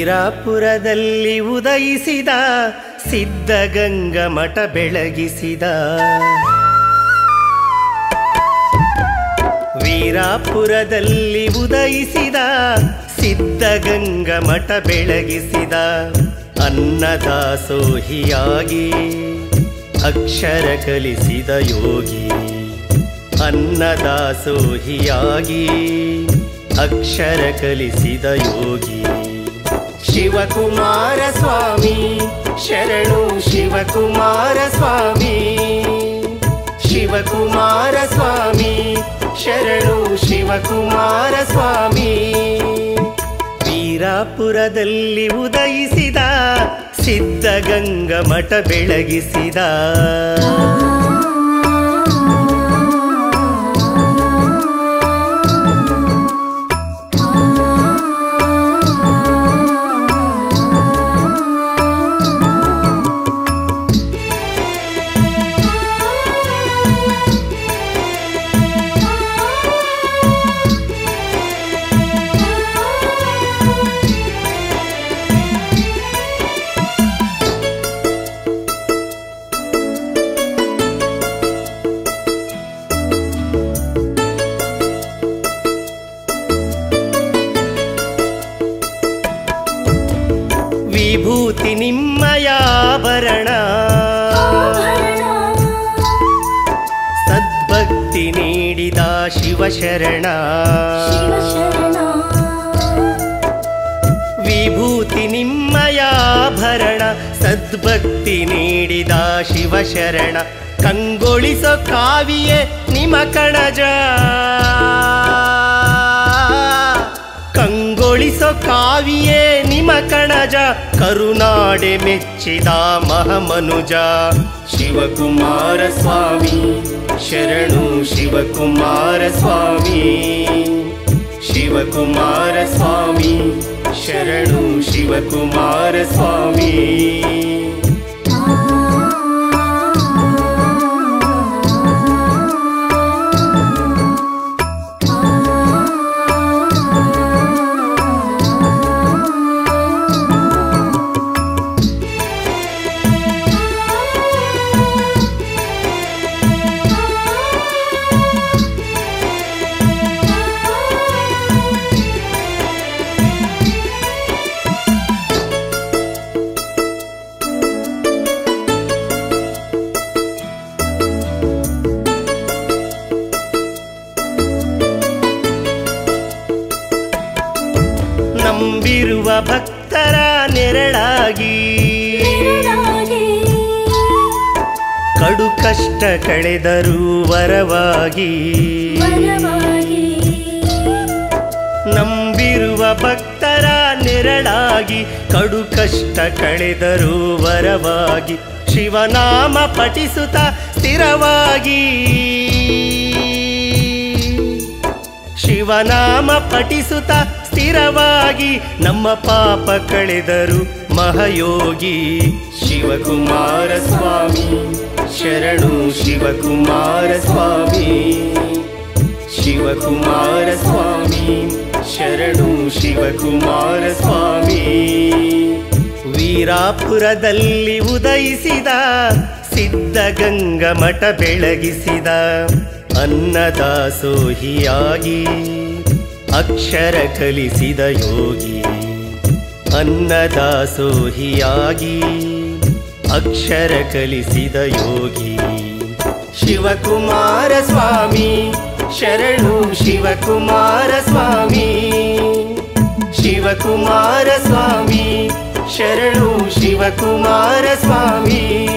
ವೀರಾಪುರದಲ್ಲಿ ಉದಯಿಸಿದ ಸಿದ್ಧಗಂಗ ಮಠ ಬೆಳಗಿಸಿದ ವೀರಾಪುರದಲ್ಲಿ ಉದಯಿಸಿದ ಸಿದ್ಧಗಂಗ ಮಠ ಬೆಳಗಿಸಿದ ಅನ್ನದಾಸೋಹಿಯಾಗಿ ಅಕ್ಷರ ಕಲಿಸಿದ ಯೋಗಿ ಅನ್ನದಾಸೋಹಿಯಾಗಿ ಅಕ್ಷರ ಕಲಿಸಿದ ಯೋಗಿ ಶಿವಕುಮಾರ ಸ್ವಾಮಿ ಶರಣು ಶಿವಕುಮಾರ ಸ್ವಾಮಿ ಶಿವಕುಮಾರ ಸ್ವಾಮಿ ಶರಣು ಶಿವಕುಮಾರ ಸ್ವಾಮಿ ವೀರಾಪುರದಲ್ಲಿ ಉದಯಿಸಿದ ಸಿದ್ಧಗಂಗ ಮಠ ಬೆಳಗಿಸಿದ ವಿಭೂತಿ ನಿಮ್ಮಯಾಭರಣ ಸದ್ಭಕ್ತಿ ನೀಡಿದ ಶಿವಶರಣ ವಿಭೂತಿ ನಿಮ್ಮಯಾಭರಣ ಸದ್ಭಕ್ತಿ ನೀಡಿದ ಶಿವಶರಣ ಕಂಗೊಳಿಸೋ ಕಾವಿಯೇ ನಿಮ ಕಣಜ ಕಂಗೊಳಿಸೋ ಕಾವಿಯೇ ನಿಮ ಕಣಜ ಕರುನಾಡೆ ಮೆಚ್ಚಿದ ಮಹಮನುಜ ಶಿವಕುಮಾರ ಸ್ವಾಮಿ ಶರಣು ಶಿವಕುಮಾರ ಸ್ವಾಮಿ ಶಿವಕುಮಾರ ಸ್ವಾಮಿ ಶರಣು ಶಿವಕುಮಾರ ಸ್ವಾಮಿ ನಂಬಿರುವ ಭಕ್ತರ ನೆರಳಾಗಿ ಕಡು ಕಷ್ಟ ಕಳೆದರೂ ವರವಾಗಿ ನಂಬಿರುವ ಭಕ್ತರ ನೆರಳಾಗಿ ಕಡು ಕಷ್ಟ ಕಳೆದರೂ ವರವಾಗಿ ಶಿವನಾಮ ಪಠಿಸುತ್ತ ಸ್ಥಿರವಾಗಿ ಶಿವನಾಮ ಪಠಿಸುತ್ತ ಸ್ಥಿರವಾಗಿ ನಮ್ಮ ಪಾಪ ಕಳೆದರು ಮಹಯೋಗಿ ಶಿವಕುಮಾರ ಸ್ವಾಮಿ ಶರಣು ಶಿವಕುಮಾರ ಸ್ವಾಮಿ ಶಿವಕುಮಾರ ಸ್ವಾಮಿ ಶರಣು ಶಿವಕುಮಾರ ಸ್ವಾಮಿ ವೀರಾಪುರದಲ್ಲಿ ಉದಯಿಸಿದ ಸಿದ್ಧಗಂಗ ಮಠ ಬೆಳಗಿಸಿದ ಅನ್ನದಾಸೋಹಿಯಾಗಿ ಅಕ್ಷರ ಕಲಿಸಿದ ಯೋಗಿ ಅನ್ನದಾಸೋಹಿಯಾಗಿ ಅಕ್ಷರ ಕಲಿಸಿದ ಯೋಗಿ ಶಿವಕುಮಾರ ಸ್ವಾಮಿ ಶರಣು ಶಿವಕುಮಾರ ಸ್ವಾಮಿ ಶಿವಕುಮಾರ ಸ್ವಾಮಿ ಶರಣು ಶಿವಕುಮಾರ ಸ್ವಾಮಿ